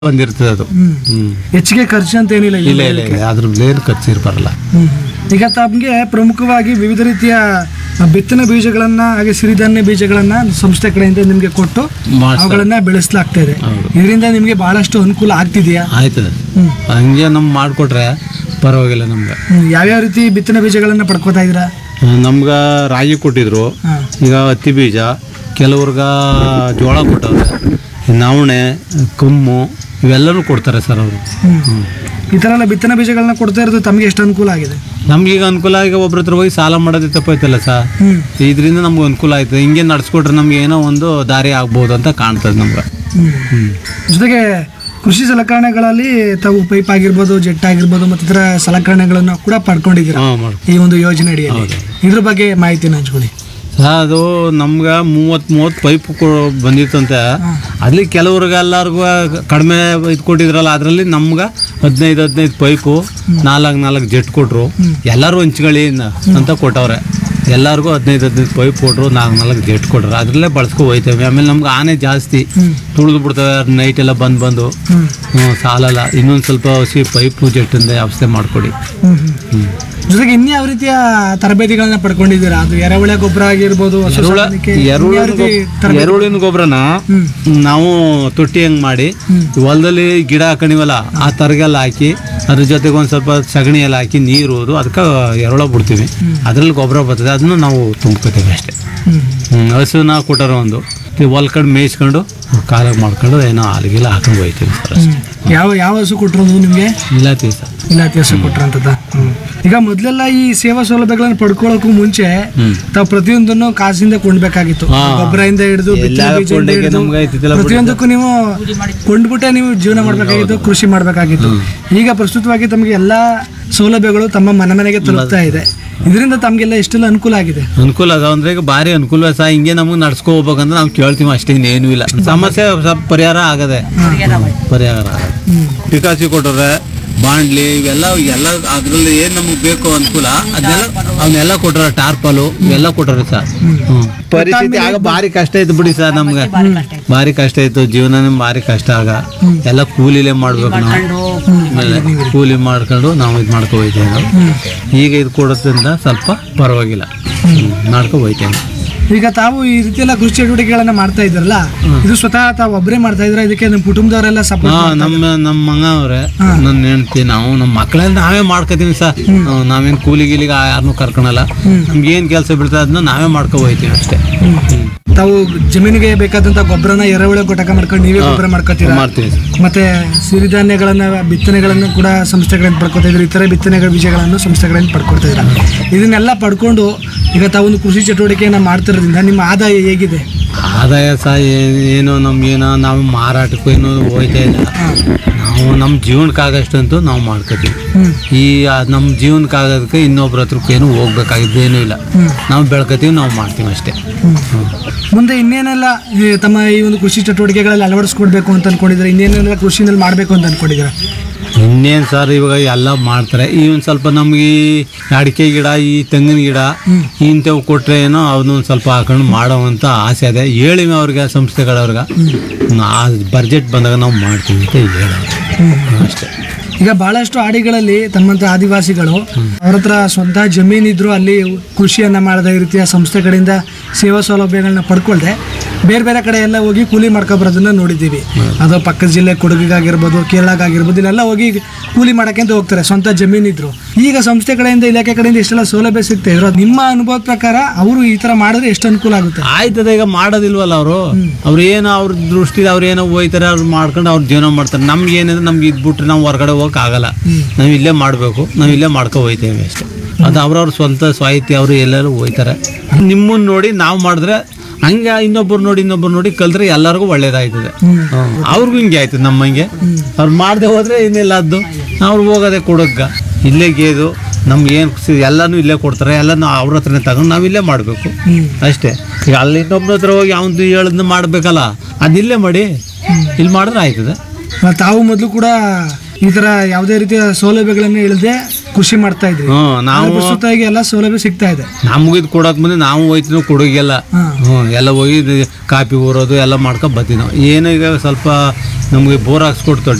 ಬಂದಿರ್ತದೆ ಅದು ಹ್ಮ್. ಹ್ಮ್ ಹೆಚ್ಚಿಗೆ ಖರ್ಚು ಅಂತ ಏನಿಲ್ಲ ಇಲ್ಲಿ ಇಲ್ಲ ಇಲ್ಲ ಇಲ್ಲ ಅದ್ರ ಏನು ಖರ್ಚು ಬರಲ್ಲ ಹ್ಮ್. ಈಗ ತಮಗೆ ಪ್ರಮುಖವಾಗಿ ವಿವಿಧ ರೀತಿಯ ಬಿತ್ತನೆ ಬೀಜಗಳನ್ನ ಹಾಗೆ ಸಿರಿಧಾನ್ಯ ಬೀಜಗಳನ್ನ ಸಂಸ್ಥೆ ಕಡೆಯಿಂದ ನಿಮಗೆ ಕೊಟ್ಟು ಮಾಡ್ತಾರೆ. ಅವುಗಳನ್ನ ಬೆಳೆಸಲಾಗ್ತಾ ಇದೆ ಹೌದು. ಇದರಿಂದ ನಿಮಗೆ ಬಹಳಷ್ಟು ಅನುಕೂಲ ಆಗ್ತಿದೆಯಾ ಆಯ್ತದೆ ಹ್ಮ್. ಹಂಗೆ ನಮ್ ಮಾಡಿಕೊಟ್ರೆ ಪರವಾಗಿಲ್ಲ ನಮ್ಗೆ ಹ್ಮ್. ಯಾವ್ಯಾವ ರೀತಿ ಬಿತ್ತನೆ ಬೀಜಗಳನ್ನ ಪಡ್ಕೋತಾ ಇದ್ದೀರಾ ನಮ್ಗೆ ರಾಗಿ ಕೊಟ್ಟಿದ್ರು ಹಾ. ಈಗ ಹತ್ತಿ ಬೀಜ ಕೆಲವ್ರಿಗೆ ಜೋಳ ಕೊಟ್ಟವ್ರೆ ನವಣೆ ಕಮ್ಮು ಇವೆಲ್ಲರೂ ಕೊಡ್ತಾರೆ ಸರ್ ಅವರು ಹ್ಮ್. ಈ ತರ ಎಲ್ಲ ಬಿತ್ತನೆ ಬೀಜಗಳನ್ನ ಕೊಡ್ತಾ ಇರೋದು ತಮಗೆ ಎಷ್ಟು ಅನುಕೂಲ ಆಗಿದೆ ನಮ್ಗೀಗ ಅನುಕೂಲ ಈಗ ಒಬ್ರ ಹತ್ರ ಹೋಗಿ ಸಾಲ ಮಾಡೋದೇ ತಪ್ಪೈತಲ್ಲ ಸರ್ ಹ್ಮ್ ಇದರಿಂದ ನಮ್ಗೆ ಅನುಕೂಲ ಆಯ್ತದೆ ಹಿಂಗೆ ನಡ್ಸ್ಕೊಟ್ರೆ ನಮ್ಗೆ ಏನೋ ಒಂದು ದಾರಿ ಆಗ್ಬೋದು ಅಂತ ಕಾಣ್ತದೆ ನಮ್ಗೆ ಹ್ಮ್. ಹ್ಮ್ ಜೊತೆಗೆ ಕೃಷಿ ಸಲಕರಣೆಗಳಲ್ಲಿ ತಾವು ಪೈಪ್ ಆಗಿರ್ಬೋದು ಜೆಟ್ ಆಗಿರ್ಬೋದು ಮತ್ತು ಇತರ ಸಲಕರಣೆಗಳನ್ನು ಕೂಡ ಪಡ್ಕೊಂಡಿದ್ದೀರಾ ಹಾಂ ಮಾಡಿ ಈ ಒಂದು ಯೋಜನೆ ಅಡಿಯಲ್ಲಿ ಇದ್ರ ಬಗ್ಗೆ ಮಾಹಿತಿನ ಹಂಚ್ಕೊಳ್ಳಿ ಅದು ನಮ್ಗೆ ಮೂವತ್ತು ಮೂವತ್ತು ಪೈಪ್ ಬಂದಿತ್ತಂತೆ ಅಲ್ಲಿ ಕೆಲವ್ರಿಗೆ ಎಲ್ಲರಿಗೂ ಕಡಿಮೆ ಇದು ಕೊಟ್ಟಿದ್ರಲ್ಲ ಅದರಲ್ಲಿ ನಮ್ಗೆ ಹದಿನೈದು ಹದಿನೈದು ಪೈಪು ನಾಲ್ಕು ನಾಲ್ಕು ಜೆಟ್ ಕೊಟ್ರು ಎಲ್ಲರೂ ಹಂಚ್ಕೊಳ್ಳಿ ನ- ಅಂತ ಕೊಟ್ಟವ್ರೆ ಎಲ್ಲರಿಗೂ ಹದಿನೈದು ಹದಿನೈದು ಪೈಪ್ ಕೊಟ್ರು ನಾಲ್ಕು ನಾಲ್ಕು ಜೆಟ್ ಕೊಟ್ರು ಅದರಲ್ಲೇ ಬಳಸ್ಕೊ ಹೋಯ್ತೇವೆ ಆಮೇಲೆ ನಮ್ಗೆ ಆನೆ ಜಾಸ್ತಿ ಹ್ಮ್. ತುಳಿದು ಬಿಡ್ತವೆ ನೈಟ್ ಎಲ್ಲ ಬಂದು ಬಂದು ಹ್ಮ್ ಹ್ಞೂ ಸಾಲಲ್ಲ ಇನ್ನೊಂದು ಸ್ವಲ್ಪ ಹಸಿ ಪೈಪು ಜೆಟ್ಟಿಂದ ವ್ಯವಸ್ಥೆ ಮಾಡಿಕೊಡಿ ಹ್ಮ್ ಹ್ಮ್. ಹ್ಞೂ ಜೊತೆಗೆ ಇನ್ಯಾವ ರೀತಿಯ ತರಬೇತಿಗಳನ್ನ ಪಡ್ಕೊಂಡಿದ್ದೀರಾ ಅದು ಎರೆಹುಳ ಗೊಬ್ಬರ ಆಗಿರ್ಬೋದು ಹಸು ಎರುಳ ಸಾಕಾಣಿಕೆ, ಇನ್ಯಾವ ಎರುಳಿನ ರೀತಿ ಗೊಬ್- ತರಬೇತಿ? ಎರುಳಿನ ಗೊಬ್ಬರನ ಹ್ಮ್ ನಾವು ತೊಟ್ಟಿ ಹೆಂಗ್ ಮಾಡಿ ಹ್ಮ್. ಹೊಲದಲ್ಲಿ ಗಿಡ ಹಾಕೊಂಡಿವಲ್ಲ ಆ ತರಗೆಲ್ಲ ಹಾಕಿ ಅದ್ರ ಜೊತೆಗೆ ಒಂದು ಸ್ವಲ್ಪ ಸಗಣಿ ಎಲ್ಲ ಹಾಕಿ ನೀರು ಹೋದು ಅದಕ್ಕೆ ಎರುಳ ಬಿಡ್ತೀವಿ ಅದ್ರಲ್ಲಿ ಗೊಬ್ಬರ ಬರ್ತದೆ ಅದನ್ನು ನಾವು ತುಂಬ್ಕೋತೀವಿ ಅಷ್ಟೇ ಹ್ಮ್ ಹ್ಮ್, ಹಸುನ ಕೊಟ್ಟರು ಒಂದು ಹೊಲ್ಕೊಂಡು ಮೇಯಿಸ್ಕೊಂಡು ಕಾಲಾಗ ಮಾಡ್ಕೊಂಡು ಏನೋ ಹಾಲಿಗೆಲ್ಲ ಹಾಕೊಂಡು ಹೋಯ್ತೀವಿ ಸರ್ ಅಷ್ಟೇ ಯಾವ ಯಾವ ಹಸು ಕೊಟ್ಟರು ನಿಮಗೆ ಇಲಾತಿ ಸರ್ ಇಲಾಖೆ ಹಸು ಕೊಟ್ರಂತದ ಈಗ ಮೊದಲೆಲ್ಲ ಈ ಸೇವಾ ಸೌಲಭ್ಯಗಳನ್ನ ಪಡ್ಕೊಳ್ಳೋಕ್ಕೂ ಮುಂಚೆ ಹ್ಮ್. ತಾವು ಪ್ರತಿಯೊಂದನ್ನು ಕಾಸಿಂದ ಕೊಂಡ್ಬೇಕಾಗಿತ್ತು ಹಾ. ಗೊಬ್ಬರದಿಂದ ಹಿಡಿದು ಬಿತ್ತನೆ ಎಲ್ಲ ಬೀಜದಿಂದ ಕೊಂಡೋಗಿ ಹಿಡಿದು ನಮ್ಗೆ ಆಯ್ತಿದ್ದಲ್ಲ ಬಿಡಿ. ಪ್ರತಿಯೊಂದಕ್ಕೂ ನೀವು ಕೊಂಡ್ಬಿಟ್ಟೆ ನೀವು ಜೀವನ ಮಾಡಬೇಕಾಗಿತ್ತು ಕೃಷಿ ಮಾಡಬೇಕಾಗಿತ್ತು ಈಗ ಪ್ರಸ್ತುತವಾಗಿ ತಮಗೆ ಎಲ್ಲ ಸೌಲಭ್ಯಗಳು ತಮ್ಮ ಮನೆ ಮನೆಗೆ ತಲುಪ್ತಾ ಇದೆ ಇದರಿಂದ ತಮಗೆಲ್ಲ ಎಷ್ಟೆಲ್ಲ ಅನುಕೂಲ ಆಗಿದೆ ಅನುಕೂಲ ಅದ ಅಂದ್ರೆ ಈಗ ಭಾರಿ ಅನುಕೂಲ ಸಹ ಹಿಂಗೆ ನಮಗೆ ನಡ್ಸ್ಕೊ ಹೋಗ್ಬೇಕಂದ್ರೆ ನಾವು ಕೇಳ್ತೀವಿ ಅಷ್ಟೇ ಇನ್ನೇನು ಇಲ್ಲ ಸಮಸ್ಯೆ ಸ್ವಲ್ಪ ಪರಿಹಾರ ಆಗದೆ ಪರಿಹಾರ ಆಗದೆ ಹ್ಮ್. ಪಿಕಾಸಿ ಕೊಟ್ಟರೆ ಬಾಂಡ್ಲಿ ಇವೆಲ್ಲ ಎಲ್ಲ ಅದ್ರಲ್ಲಿ ಏನ್ ನಮಗೆ ಬೇಕು ಅನುಕೂಲ ಅದನ್ನೆಲ್ಲ ಅವನ್ನೆಲ್ಲ ಕೊಟ್ರ ಟಾರ್ಪಲು ಇವೆಲ್ಲ ಕೊಟ್ರ ಸರ್ ಹ್ಮ್. ಪರಿಸ್ಥಿತಿ ಆಗ ಭಾರಿ ಕಷ್ಟ ಇತ್ತು ಬಿಡಿ ಸರ್ ನಮ್ಗೆ ಭಾರಿ ಕಷ್ಟ ಇತ್ತು ಜೀವನನೇ ಭಾರಿ ಕಷ್ಟ ಆಗ ಎಲ್ಲ ಕೂಲಿಲೇ ಮಾಡ್ಬೇಕು ನಾವು ಆಮೇಲೆ ಕೂಲಿ ಮಾಡ್ಕೊಂಡು ನಾವು ಇದು ಮಾಡ್ಕೊ ಹೋಯ್ತೇವೆ ನಾವು ಈಗ ಇದು ಕೊಡೋದ್ರಿಂದ ಸ್ವಲ್ಪ ಪರವಾಗಿಲ್ಲ ಹ್ಮ್. ಮಾಡ್ಕೊ ಹೋಯ್ತೇವೆ ಈಗ ತಾವು ಈ ರೀತಿ ಎಲ್ಲ ಕೃಷಿ ಚಟುವಟಿಕೆಗಳನ್ನ ಮಾಡ್ತಾ ಇದ್ರಲ್ಲ ಇದು ಸ್ವತಃ ತಾವು ಒಬ್ಬರೇ ಮಾಡ್ತಾ ಇದ್ರ ಇದಕ್ಕೆ ನಿಮ್ಮ ಕುಟುಂಬದವರೆಲ್ಲ ಹಾ ಸಪೋರ್ಟ್ ನಮ್ಮ ನಮ್ಮ ಮಗ ಅವ್ರೆ ನನ್ನ ಹೆಂಡ್ತಿ ನಾವು ನಮ್ಮ ಮಕ್ಕಳೆಲ್ಲ ನಾವೇ ಮಾಡ್ಕೋತೀವಿ ಸರ್ ನಾವೇನು ಕೂಲಿ ಗೀಲಿಗೆ ಯಾರನ್ನೂ ಕರ್ಕೊಳಲ್ಲ ನಮ್ಗೆ ಏನು ಕೆಲಸ ಬೀಳ್ತದೆ ಅದನ್ನ ನಾವೇ ಮಾಡ್ಕೊ ಹೋಯ್ತೀವಿ ಅಷ್ಟೇ ಹ್ಮ್. ತಾವು ಜಮೀನಿಗೆ ಬೇಕಾದಂತ ಗೊಬ್ಬರನ ಎರೆಹುಳ ಘಟಕ ಮಾಡ್ಕೊಂಡು ನೀವೇ ಗೊಬ್ಬರ ಮಾಡ್ಕೊತೀರಾ ಮಾಡ್ತೀವಿ ಸರ್. ಮತ್ತೆ ಸಿರಿಧಾನ್ಯಗಳನ್ನ ಬಿತ್ತನೆಗಳನ್ನು ಕೂಡ ಸಂಸ್ಥೆಗಳಿಂದ ಪಡ್ಕೊತಾ ಇದ್ರು ಇತರೆ ಬಿತ್ತನೆಗಳ ಬೀಜಗಳನ್ನು ಸಂಸ್ಥೆಗಳಿಂದ ಪಡ್ಕೊಳ್ತಾ ಇದ್ರ ಇದನ್ನೆಲ್ಲ ಪಡ್ಕೊಂಡು ಈಗ ತಾವೊಂದು ಕೃಷಿ ಚಟುವಟಿಕೆಯನ್ನ ಮಾಡ್ತಿರೋದ್ರಿಂದ ನಿಮ್ಮ ಆದಾಯ ಹೇಗಿದೆ ಆದಾಯ ಸಹ ಏ- ಏನು ನಮ್ಗೇನೋ ನಾವು ಮಾರಾಟಕ್ಕೂ ಏನು ಹೋಯ್ತಾ ಇಲ್ಲ ನಾವು ನಮ್ಮ ಜೀವನಕ್ಕಾಗಷ್ಟಂತೂ ನಾವು ಮಾಡ್ಕೋತೀವಿ ಹ್ಮ್ ಈ ಆ, ನಮ್ಮ ಜೀವನಕ್ಕಾಗೋದಕ್ಕೆ ಇನ್ನೊಬ್ರ ಹತ್ರಕ್ಕೆ ಏನು ಹೋಗ್ಬೇಕಾಗಿದ್ದೇನೂ ಇಲ್ಲ ನಾವು ಬೆಳ್ಕೊತೀವಿ ನಾವು ಮಾಡ್ತೀವಿ ಅಷ್ಟೇ ಹ್ಮ್. ಮುಂದೆ ಇನ್ನೇನೆಲ್ಲ ಈ ತಮ್ಮ ಈ ಒಂದು ಕೃಷಿ ಚಟುವಟಿಕೆಗಳಲ್ಲಿ ಅಳವಡಿಸ್ಕೊಡ್ಬೇಕು ಅಂತ ಅನ್ಕೊಂಡಿದ್ರೆ ಇನ್ನೇನೆಲ್ಲ ಕೃಷಿನಲ್ಲಿ ಮಾಡಬೇಕು ಅಂತ ಅನ್ಕೊಂಡಿದ್ದೀರಾ ಇನ್ನೇನು ಸರ್ ಇವಾಗ ಎಲ್ಲ ಮಾಡ್ತಾರೆ ಈ ಒಂದು ಸ್ವಲ್ಪ ನಮ್ಗೆ ಈ ಅಡಿಕೆ ಗಿಡ ಈ ತೆಂಗಿನ ಗಿಡ ಇಂಥವು ಕೊಟ್ಟರೆ ಏನೋ ಅವನ್ನೊಂದು ಸ್ವಲ್ಪ ಹಾಕೊಂಡು ಮಾಡೋವಂಥ ಆಸೆ ಇದೆ ಹೇಳಿವಿ ಅವ್ರಿಗೆ ಸಂಸ್ಥೆಗಳವ್ರಿಗೆ ಆ ಬಜೆಟ್ ಬಂದಾಗ ನಾವು ಮಾಡ್ತೀವಿ ಅಂತ ಹೇಳೋದು ಅಷ್ಟೇ ಈಗ ಬಹಳಷ್ಟು ಹಾಡಿಗಳಲ್ಲಿ ತಮ್ಮಂತ ಆದಿವಾಸಿಗಳು ಅವ್ರ ಹತ್ರ ಸ್ವಂತ ಜಮೀನಿದ್ರು ಅಲ್ಲಿ ಕೃಷಿಯನ್ನ ಮಾಡದ ಈ ರೀತಿಯ ಸಂಸ್ಥೆಗಳಿಂದ ಸೇವಾ ಸೌಲಭ್ಯಗಳನ್ನ ಪಡ್ಕೊಳ್ದೆ ಬೇರೆ ಬೇರೆ ಕಡೆ ಎಲ್ಲ ಹೋಗಿ ಕೂಲಿ ಮಾಡ್ಕೊಬರೋದನ್ನ ನೋಡಿದ್ದೀವಿ ಅದು ಪಕ್ಕದ ಜಿಲ್ಲೆ ಕೊಡಗಿಗಾಗಿರ್ಬೋದು ಕೇರಳಗಾಗಿರ್ಬೋದು ಇಲ್ಲೆಲ್ಲ ಹೋಗಿ ಕೂಲಿ ಮಾಡಕ್ಕೆ ಅಂತ ಹೋಗ್ತಾರೆ ಸ್ವಂತ ಜಮೀನಿದ್ರು ಈಗ ಸಂಸ್ಥೆ ಕಡೆಯಿಂದ ಇಲಾಖೆ ಕಡೆಯಿಂದ ಇಷ್ಟೆಲ್ಲ ಸೌಲಭ್ಯ ಸಿಗ್ತಾ ಇದ್ರು ನಿಮ್ಮ ಅನುಭವದ ಪ್ರಕಾರ ಅವರು ಈ ತರ ಮಾಡಿದ್ರೆ ಎಷ್ಟು ಅನುಕೂಲ ಆಗುತ್ತೆ ಆಯ್ತದೆ ಈಗ ಮಾಡೋದಿಲ್ವಲ್ಲ ಅವರು ಅವ್ರು ಏನು ಅವ್ರ ದೃಷ್ಟಿ ಅವ್ರು ಏನೋ ಹೋಯ್ತಾರೆ ಅವ್ರು ಮಾಡ್ಕೊಂಡು ಅವ್ರು ಜೀವನ ಮಾಡ್ತಾರೆ ನಮ್ಗೆ ಏನಿದೆ ನಮ್ಗೆ ಇದ್ಬಿಟ್ರೆ ನಾವು ಹೊರಗಡೆ ಹೋಗಕ್ಕೆ ಆಗಲ್ಲ ನಾವು ಇಲ್ಲೇ ಮಾಡಬೇಕು ನಾವು ಇಲ್ಲೇ ಮಾಡ್ಕೊ ಹೋಯ್ತೇವೆ ಅಷ್ಟೇ ಅದು ಅವ್ರವ್ರ ಸ್ವಂತ ಸ್ವಾಯತ್ತಿ ಅವರು ಎಲ್ಲರೂ ಹೋಯ್ತಾರೆ ನಿಮ್ಮನ್ನ ನೋಡಿ ನಾವು ಮಾಡಿದ್ರೆ ಹಂಗೆ ಇನ್ನೊಬ್ಬರು ನೋಡಿ ಇನ್ನೊಬ್ರು ನೋಡಿ ಕಲ್ತ್ರೆ ಎಲ್ಲರಿಗೂ ಒಳ್ಳೇದಾಯ್ತದೆ ಹ್ಮ್. ಅವ್ರಿಗೂ ಹಿಂಗೆ ಆಯ್ತದೆ ನಮ್ಮಂಗೆ ಅವ್ರು ಮಾಡದೆ ಹೋದ್ರೆ ಇನ್ನೆಲ್ಲ ಅದು ಅವ್ರು ಹೋಗೋದೆ ಕೊಡೋಕ್ಕ ಇಲ್ಲೇ ಗೇದು ನಮ್ಗೆ ಏನು ಎಲ್ಲನೂ ಇಲ್ಲೇ ಕೊಡ್ತಾರೆ ಎಲ್ಲನೂ ಅವ್ರ ಹತ್ರನೇ ತಗೊಂಡು ನಾವು ಇಲ್ಲೇ ಮಾಡಬೇಕು ಹ್ಮ್. ಅಷ್ಟೇ ಈಗ ಅಲ್ಲಿ ಇನ್ನೊಬ್ಬನ ಹತ್ರ ಹೋಗಿ ಅವನು ಹೇಳದ್ನ ಮಾಡ್ಬೇಕಲ್ಲ ಅದಿಲ್ಲೇ ಮಾಡಿ ಇಲ್ಲಿ ಮಾಡಿದ್ರೆ ಆಯ್ತದೆ ತಾವು ಮೊದಲು ಕೂಡ ಈ ತರ ಯಾವುದೇ ರೀತಿಯ ಸೌಲಭ್ಯಗಳನ್ನು ಇಲ್ಲದೆ ಕೃಷಿ ಮಾಡ್ತಾ ಇದ್ರಿ ಹ್ಮ್ ನಾವು ಪ್ರಸ್ತುತ ಈಗ ಎಲ್ಲ ಸೌಲಭ್ಯ ಸಿಗ್ತಾ ಇದೆ ನಮ್ಗೆ ಇದು ಕೊಡಕ್ ಮುಂದೆ ನಾವು ಹೋಯ್ತೀವಿ ಕೊಡಗಿಲ್ಲ ಹಾ ಹ್ಞೂ ಎಲ್ಲ ಹೋಗಿ ಇದು ಕಾಪಿ ಊರೋದು ಎಲ್ಲ ಮಾಡ್ಕೊಂಡು ಬರ್ತೀವಿ ನಾವು ಏನು ಈಗ ಸ್ವಲ್ಪ ನಮಗೆ ಬೋರ್ ಹಾಕ್ಸ್ಕೊಡ್ತಾರೆ